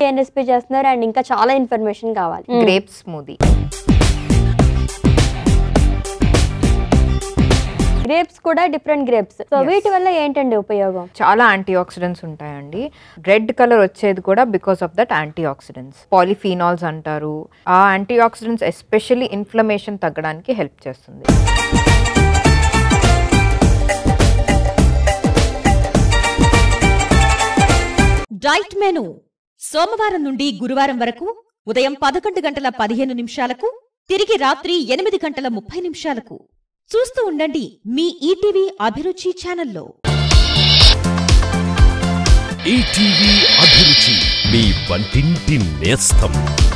ఏం రెసిపీ చేస్తున్నారు అండ్ ఇంకా చాలా ఇన్ఫర్మేషన్ కావాలి గ్రేప్ స్మూదీ గ్రేప్స్ కూడా డిఫరెంట్ గ్రేప్స్ సో వీటి వల్ల ఏంటండి ఉపయోగం చాలా యాంటీ ఆక్సిడెంట్స్ ఉంటాయండి రెడ్ కలర్ వచ్చేది కూడా because of that antioxidants polyphenols అంటారు ఆ యాంటీ ఆక్సిడెంట్స్ ఎస్పెషల్లీ ఇన్ఫ్లమేషన్ తగ్గడానికి హెల్ప్ చేస్తుంది డైట్ మెను సోమవారం నుండి గురువారం వరకు ఉదయం పదకొండు గంటల పదిహేను నిమిషాలకు తిరిగి రాత్రి ఎనిమిది గంటల ముప్పై నిమిషాలకు చూస్తూ ఉండండి మీ ఈటీవీ అభిరుచి ఛానల్లో ఈటీవీ అభిరుచి మీ వంటింటి నేస్తం